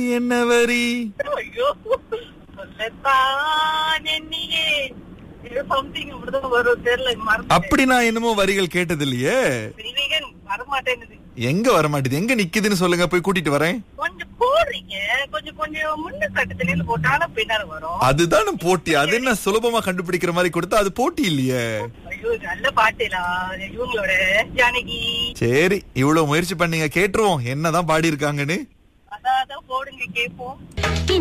என்ன வரி ஐயோ சொல்லத்தான் எண்ணியே ஏதோ சம்திங் இப்படிதான் வரும் தெரியல மறந்து அப்படி நான் என்னமோ வரிகள் கேட்டது இல்லையே விவேகன் வரமாட்டேங்குது எங்க வர மாட்டேது எங்க நிக்குதுன்னு சொல்லுங்க போய் கூட்டிட்டு வரேன் கொஞ்சம் போடுறீங்க கொஞ்சம் கொஞ்சம் முன்ன கட்டத்துல போட்டாலும் பின்னர் வரும் அதுதானே போட்டி அது என்ன சுலபமா கண்டுபிடிக்கிற மாதிரி கொடுத்தா அது போட்டி இல்லையே ஐயோ நல்ல பாட்டுலா இவங்களோட ஜானகி சரி இவ்வளவு முயற்சி பண்ணீங்க கேட்டுருவோம் என்னதான் பாடி இருக்காங்கன்னு அதான் அதான் போடுங்க கேப்போம்